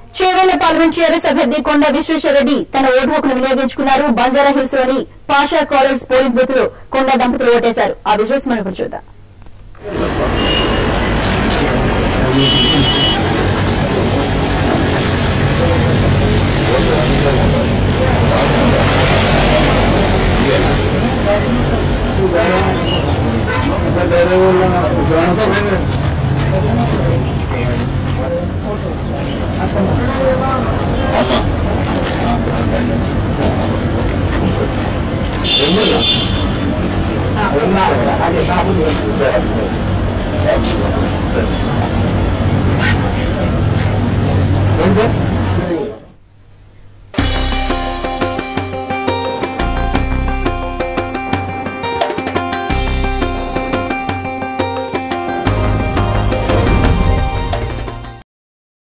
Chevella parliament TRS అభ్యర్థి కొండ విశ్వేశ్వరరెడ్డి తన ఓటు హక్కును వినియోగించుకున్నారు బంజారా హిల్స్ లోని పాషా కాలేజ్ పోలింగ్ బూత్ లో కొండ దంపతులు ఓటేశారు ఆ విజువల్స్ మనం ఇప్పుడు చూద్దాం